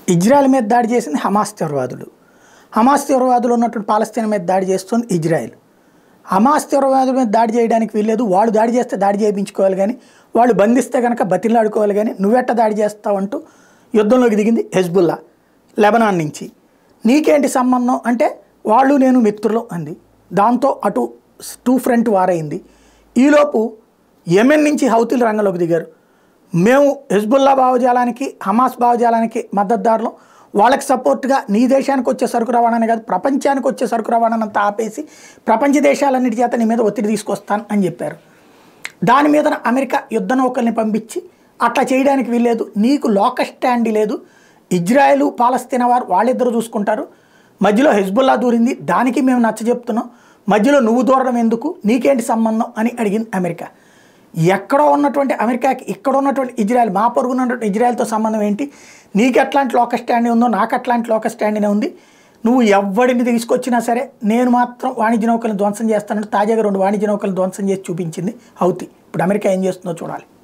Israel మీద దాడి చేసింది హమాస్ తీవ్రవాదులు హమాస్ తీవ్రవాదులు ఉన్నటువంటి పాలస్తీన్ మీద దాడి చేస్తుంది ఇజ్రాయెల్ హమాస్ తీవ్రవాదుల మీద దాడి చేయడానికి వీల్లేదు వాళ్ళు దాడి చేస్తే దాడి చేయించుకోవాలి కానీ వాళ్ళు బంధిస్తే కనుక బతిలాడుకోవాలి కానీ నువ్వెట్ట దాడి చేస్తావు అంటూ యుద్ధంలోకి దిగింది హెజ్బుల్లా లెబనాన్ నుంచి నీకేంటి సంబంధం అంటే వాళ్ళు నేను మిత్రులు అంది దాంతో అటు టూ ఫ్రంట్ వారైంది ఈలోపు యెమెన్ నుంచి హౌతీలు రంగంలోకి దిగారు మేము హెజ్బుల్లా భావజాలానికి హమాస్ భావజాలానికి మద్దతుదారులు వాళ్ళకి సపోర్ట్గా నీ దేశానికి వచ్చే సరుకు రవాణానే కాదు ప్రపంచానికి వచ్చే సరుకు రవాణానంతా ఆపేసి ప్రపంచ దేశాలన్నిటి చేత నీ మీద ఒత్తిడి తీసుకొస్తాను అని చెప్పారు దాని మీద అమెరికా యుద్ధ నౌకల్ని పంపించి అట్లా చేయడానికి వీల్లేదు నీకు లోక స్టాండ్ లేదు ఇజ్రాయెల్ పాలస్తీనా వారు వాళ్ళిద్దరూ చూసుకుంటారు మధ్యలో హెజ్బుల్లా దూరింది దానికి మేము నచ్చ చెప్తున్నాం మధ్యలో నువ్వు దూరడం ఎందుకు నీకేంటి సంబంధం అని అడిగింది అమెరికా ఎక్కడో ఉన్నటువంటి అమెరికాకి ఇక్కడ ఉన్నటువంటి ఇజ్రాయెల్ మా పొరుగున ఉన్నటువంటి ఇజ్రాయెల్తో సంబంధం ఏంటి నీకు ఎట్లాంటి లోక స్టాండింగ్ ఉందో నాకు అట్లాంటి లోక స్టాండింగ్ ఉంది నువ్వు ఎవడిని తీసుకొచ్చినా సరే నేను మాత్రం వాణిజ్య నౌకలను ధ్వంసం చేస్తానంటే తాజాగా రెండు వాణిజ్య నౌకలను ధ్వంసం చేసి చూపించింది హౌతి ఇప్పుడు అమెరికా ఏం చేస్తుందో చూడాలి